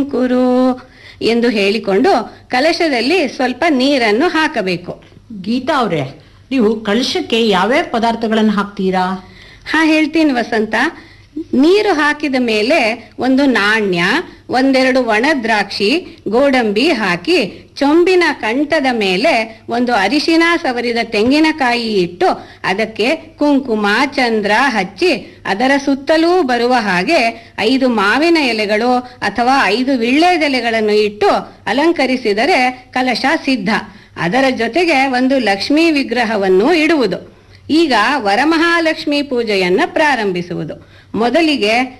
ಕುರು ಎಂದು ಹೇಳಿಕೊಂಡು ಕಲಶದಲ್ಲಿ ಸ್ವಲ್ಪ ನೀರನ್ನು ಹಾಕಬೇಕು ಗೀತಾ ಅವ್ರೆ ನೀವು ಕಳಶಕ್ಕೆ ಯಾವ್ಯಾವ ಪದಾರ್ಥಗಳನ್ನು ಹಾಕ್ತೀರಾ ಹಾ ಹೇಳ್ತೀನಿ ವಸಂತ ನೀರು ಹಾಕಿದ ಮೇಲೆ ಒಂದು ನಾಣ್ಯ ಒಂದೆರಡು ಒಣ ದ್ರಾಕ್ಷಿ ಗೋಡಂಬಿ ಹಾಕಿ ಚೊಂಬಿನ ಕಂಠದ ಮೇಲೆ ಒಂದು ಅರಿಶಿನ ಸವರಿದ ತೆಂಗಿನಕಾಯಿ ಇಟ್ಟು ಅದಕ್ಕೆ ಕುಂಕುಮ ಚಂದ್ರ ಹಚ್ಚಿ ಅದರ ಸುತ್ತಲೂ ಬರುವ ಹಾಗೆ ಐದು ಮಾವಿನ ಎಲೆಗಳು ಅಥವಾ ಐದು ವಿಳ್ಳೆದೆಲೆಗಳನ್ನು ಇಟ್ಟು ಅಲಂಕರಿಸಿದರೆ ಕಲಶ ಸಿದ್ಧ ಅದರ ಜೊತೆಗೆ ಒಂದು ಲಕ್ಷ್ಮೀ ವಿಗ್ರಹವನ್ನು ಇಡುವುದು ಈಗ ವರಮಹಾಲಕ್ಷ್ಮಿ ಪೂಜೆಯನ್ನ ಪ್ರಾರಂಭಿಸುವುದು ಮೊದಲಿಗೆ